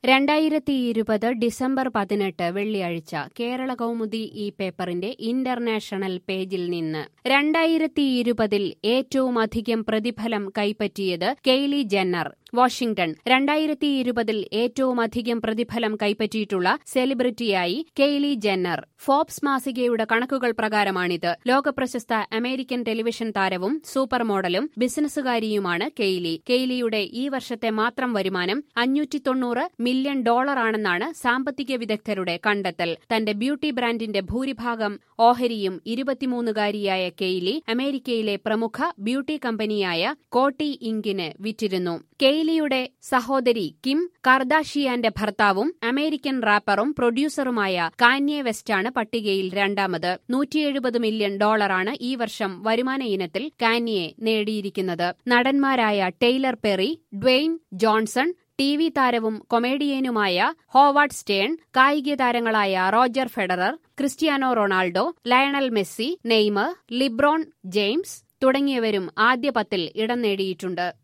രണ്ടായിരത്തി ഇരുപത് ഡിസംബർ പതിനെട്ട് വെള്ളിയാഴ്ച കേരള കൗമുദി ഈ പേപ്പറിന്റെ ഇന്റർനാഷണൽ പേജിൽ നിന്ന് രണ്ടായിരത്തി ഇരുപതിൽ ഏറ്റവുമധികം പ്രതിഫലം കൈപ്പറ്റിയത് കെയ്ലി ജന്നർ വാഷിംഗ്ടൺ രണ്ടായിരത്തി ഇരുപതിൽ ഏറ്റവുമധികം പ്രതിഫലം കൈപ്പറ്റിയിട്ടുള്ള സെലിബ്രിറ്റിയായി കെയ്ലി ജന്നർ ഫോബ്സ് മാസികയുടെ കണക്കുകൾ പ്രകാരമാണിത് ലോകപ്രശസ്ത അമേരിക്കൻ ടെലിവിഷൻ താരവും സൂപ്പർ മോഡലും ബിസിനസ്സുകാരിയുമാണ് കെയ്ലി കെയ്ലിയുടെ ഈ വർഷത്തെ മാത്രം വരുമാനം അഞ്ഞൂറ്റി തൊണ്ണൂറ് മില്യൺ ഡോളറാണെന്നാണ് സാമ്പത്തിക വിദഗ്ധരുടെ കണ്ടെത്തൽ തന്റെ ബ്യൂട്ടി ബ്രാൻഡിന്റെ ഭൂരിഭാഗം ഓഹരിയും ഇരുപത്തിമൂന്നുകാരിയായ കെയ്ലി അമേരിക്കയിലെ പ്രമുഖ ബ്യൂട്ടി കമ്പനിയായ കോട്ടി ഇങ്കിന് വിറ്റിരുന്നു കെയ്ലിയുടെ സഹോദരി കിം കർദാഷിയാന്റെ ഭർത്താവും അമേരിക്കൻ റാപ്പറും പ്രൊഡ്യൂസറുമായ കാന്യെ വെസ്റ്റാണ് പട്ടികയിൽ രണ്ടാമത് നൂറ്റിയെഴുപത് മില്യൺ ഡോളറാണ് ഈ വർഷം വരുമാന ഇനത്തിൽ കാന്യെ നേടിയിരിക്കുന്നത് നടന്മാരായ Taylor Perry Dwayne Johnson T V താരവും കൊമേഡിയനുമായ ഹോവാർഡ് സ്റ്റേൺ കായിക താരങ്ങളായ Roger Federer Cristiano Ronaldo Lionel Messi Neymar LeBron James തുടങ്ങിയവരും ആദ്യ പത്തിൽ ഇടം നേടിയിട്ടുണ്ട്